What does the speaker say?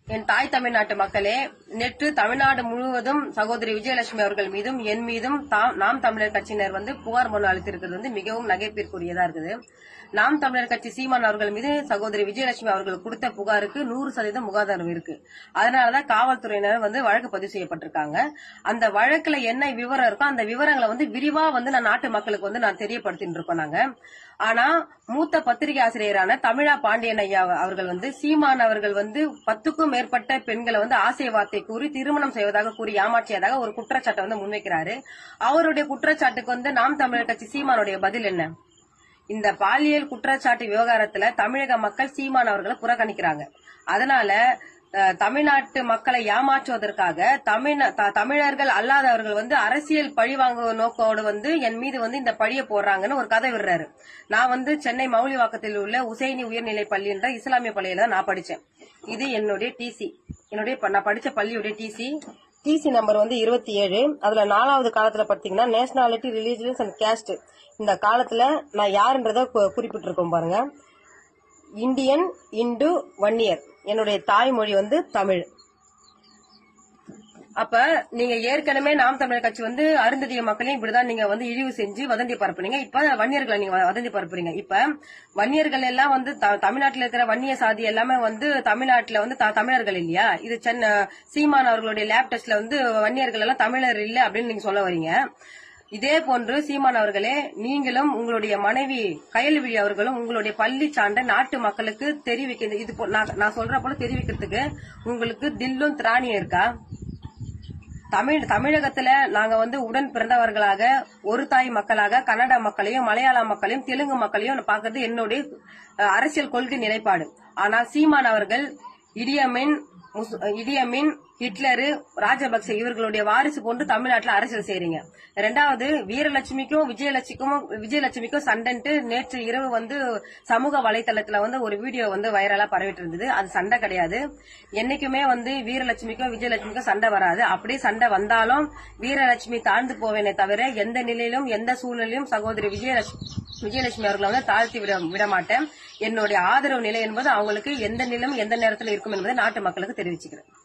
என் தாய் தமிழ்நாட்டு மக்களே நேற்று தமிழ்நாடு முழுவதும் சகோதரி விஜயலட்சுமி அவர்கள் மீதும் என் மீதும் தாம் நாம் தமிழர் கட்சியினர் வந்து புகார் மனு அளித்திருக்கிறது வந்து மிகவும் நகைப்பிற்குரியதா இருக்குது நாம் தமிழர் கட்சி சீமான் அவர்கள் மீது சகோதரி விஜயலட்சுமி அவர்கள் கொடுத்த புகாருக்கு நூறு சதவீதம் முகாதாரம் இருக்கு அதனாலதான் காவல்துறையினர் வந்து வழக்கு பதிவு செய்யப்பட்டிருக்காங்க அந்த வழக்குல என்ன விவரம் இருக்கோ அந்த விவரங்களை வந்து விரிவா வந்து நான் நாட்டு மக்களுக்கு வந்து நான் தெரியப்படுத்திட்டு இருக்கோம் நாங்க ஆனா மூத்த பத்திரிகை ஆசிரியரான தமிழா பாண்டியன் ஐயா அவர்கள் வந்து சீமான் அவர்கள் வந்து பத்துக்கும் மேற்பட்ட பெண்களை வந்து ஆசை வார்த்தை கூறி திருமணம் செய்வதாக கூறி ஏமாற்றியதாக ஒரு குற்றச்சாட்டை வந்து முன்வைக்கிறாரு அவருடைய குற்றச்சாட்டுக்கு வந்து நாம் தமிழர் கட்சி சீமானுடைய பதில் என்ன இந்த பாலியல் குற்றச்சாட்டு விவகாரத்துல தமிழக மக்கள் சீமான் அவர்களை புறக்கணிக்கிறாங்க அதனால அஹ், தமிழ்நாட்டு மக்களை ஏமாற்றுவதற்காக தமிழ் த- தமிழர்கள் அல்லாதவர்கள் வந்து அரசியல் பழிவாங்கு நோக்கோடு வந்து என் மீது வந்து இந்த பழிய போடுறாங்கன்னு ஒரு கதை விடுறாரு நான் வந்து சென்னை மௌலிவாக்கத்தில் உள்ள உசைனி உயர்நிலை பள்ளின்ற இஸ்லாமிய பள்ளியில தான் நான் படிச்சேன் இது என்னுடைய டிசி என்னுடைய ப- நான் படிச்ச பள்ளியுடைய டிசி டிசி நம்பர் வந்து இருபத்தி ஏழு அதுல நாலாவது காலத்துல பாத்தீங்கன்னா நேஷனாலிட்டி ரிலீஜியன்ஸ் அண்ட் கேஸ்ட் இந்த காலத்துல நான் யாருன்றத கு- குறிப்பிட்டிருக்கோம் பாருங்க இந்தியன் இண்டு ஒன் இயர் என்னுடைய தாய்மொழி வந்து தமிழ் அப்ப நீங்க ஏற்கனவே நாம் தமிழர் கட்சி வந்து அருந்ததிய மக்களையும் இப்படிதான் நீங்க வந்து இழிவு செஞ்சு வதந்தி பரப்புனீங்க இப்ப வன்னியர்களை நீங்க வ- வதந்தி பரப்புறீங்க இப்ப வன்னியர்கள் எல்லாம் வந்து த- தமிழ்நாட்டுல இருக்கிற வன்னிய சாதி எல்லாமே வந்து தமிழ்நாட்டுல வந்து த- தமிழர்கள் இல்லையா இது சென்னை சீமான் அவர்களுடைய லேப் டெஸ்ட்ல வந்து வன்னியர்கள் எல்லாம் தமிழர் இல்ல அப்படின்னு நீங்க சொல்ல வரீங்க இதே போன்று சீமான் அவர்களே நீங்களும் உங்களுடைய மனைவி கயல்விழி அவர்களும் உங்களுடைய பள்ளி சார்ந்த நாட்டு மக்களுக்கு தெரிவிக்க இது போ- நான் நான் சொல்ற போல தெரிவிக்கிறதுக்கு உங்களுக்கு தில்லும் திராணியும் இருக்கா தமிழ் தமிழகத்துல நாங்க வந்து உடன் பிறந்தவர்களாக ஒரு தாய் மக்களாக கன்னட மக்களையும் மலையாள மக்களையும் தெலுங்கு மக்களையும் பாக்குறது என்னுடைய அஹ், அரசியல் கொள்கை நிலைப்பாடு ஆனால் சீமான் அவர்கள் இடியமின் முஸ்- இடியமின் ஹிட்லரு ராஜபக்சே இவர்களுடைய வாரிசு போன்று தமிழ்நாட்டுல அரசியல் செய்றீங்க ரெண்டாவது வீரலட்சுமிக்கும் விஜயலட்சுமிக்கும் விஜயலட்சுமிக்கும் சண்டைன்ட்டு நேற்று இரவு வந்து சமூக வலைத்தளத்துல வந்து ஒரு வீடியோ வந்து வைரலா பரவிட்டு இருந்தது அது சண்டை கிடையாது என்னைக்குமே வந்து வீரலட்சுமிக்கும் விஜயலட்சுமிக்கும் சண்டை வராது அப்படியே சண்டை வந்தாலும் வீரலட்சுமி தாழ்ந்து போவேனே தவிர எந்த நிலையிலும் எந்த சூழ்நிலையும் சகோதரி விஜயலட்சுமி விஜயலட்சுமி அவர்களை வந்து தாழ்த்தி விட விட மாட்டேன் என்னுடைய ஆதரவு நிலை என்பது அவங்களுக்கு எந்த நிலையும் எந்த நேரத்தில் இருக்கும் என்பதை நாட்டு மக்களுக்கு தெரிவிச்சுக்கிறேன்